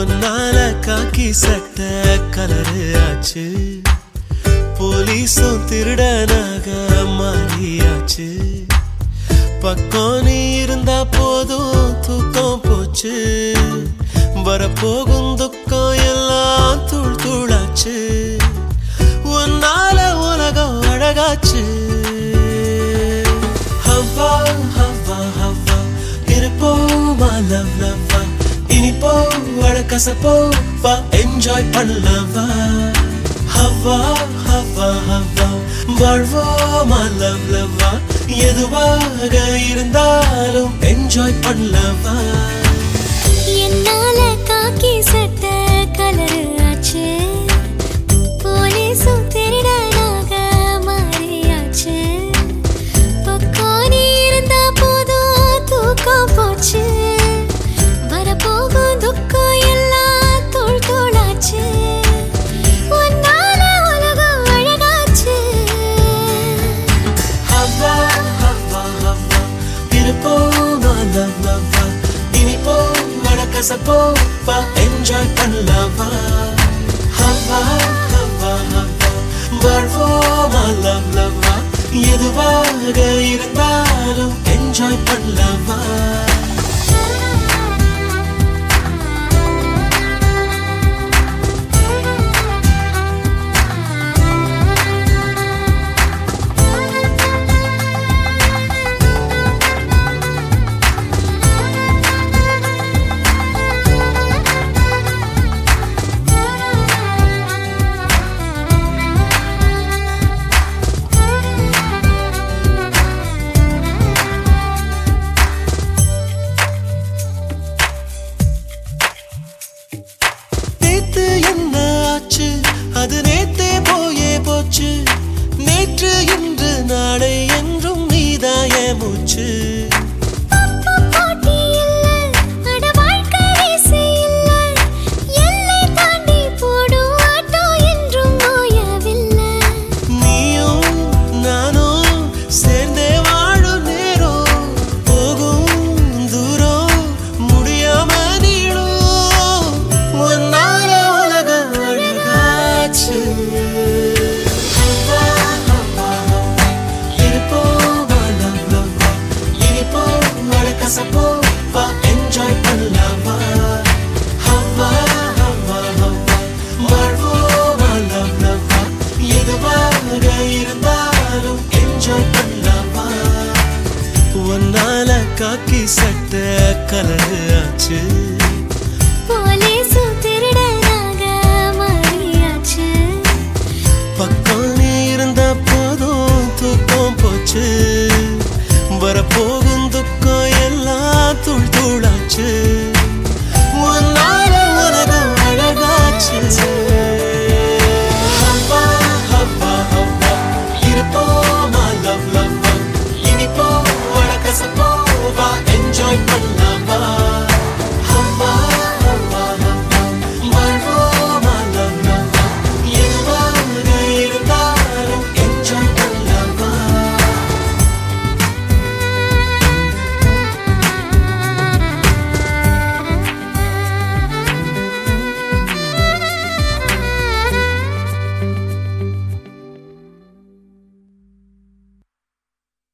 ஒன்னால காக்கி சட்ட கலரு ஆச்சு போலீஸும் திருடனாக மாறியாச்சு பக்கம் நீ இருந்தா போதும் தூக்கம் போச்சு வரப்போகும் துக்கம் எல்லாம் தூள் தூளாச்சு உன்னால உலகம் அழகாச்சு ஹவ்வா ஹவ்வா ஹவ்வா இருப்போமா லவ் லவ்வா இனிப்போ அழகசப்போ வா என்ஜாய் பண்ணலவா ஹவ்வா ஹவ்வா ஹவ்வா வாழ்வோமா லவ் லவ்வா எதுவாக இருந்தாலும் என்ஜாய் பண்ணலவா என்னால காக்கி சட்ட கலரு ஆச்சு போலீஸும் திருடனாக மாறியாச்சு பக்கம் நீ இருந்தா போதும் தூக்கம் போச்சு வரப்போகும் துக்கம் எல்லாம் தோள் தோளாச்சு உன்னால உலகம் அழகாச்சு ஹவ்வா ஹவ்வா ஹவ்வா இருப்போமா லவ் லவ்வா இனிப்போ அழகசப்போ வா என்ஜாய் பண்ணலவா ஹவ்வா ஹவ்வா ஹவ்வா வாழ்வோமா லவ் லவ்வா எதுவாக இருந்தாலும் என்ஜாய் பண்ணலவா நேத்து என்ன ஆச்சு அது நேத்தே போயே போச்சு நேற்று இன்று நாளை என்றும் நீதாய மூச்சு போட்டி இல்ல அட வாழ்க்கை ரேசே இல்ல எல்லை தாண்டி போடும் ஆட்டோ என்றும் ஓயவில்லை நீயும் நானும் சேர்ந்தே வாழும் நேரம் போகும் தூரம் முடியாம நீளும் ஒன்னால உலக அழகாச்சு ஹவ்வா, ஹவ்வா, ஹவ்வா. இருப்போமா, love, love, வா. இனிப்போ, அழகசப்போ, வா, enjoy பண்ணலாமா? ஹவ்வா, ஹவ்வா, ஹவ்வா. வாழ்வோமா, love, love, வா. எதுவாக இருந்தாலும் enjoy பண்ணலாமா? உன்னால காக்கி சட்ட கலரு ஆச்சு போலீஸும் திருடனாக மாறியாச்சு பக்கம் நீ இருந்த போதும் தூக்கம் போச்சு வரப்போகும்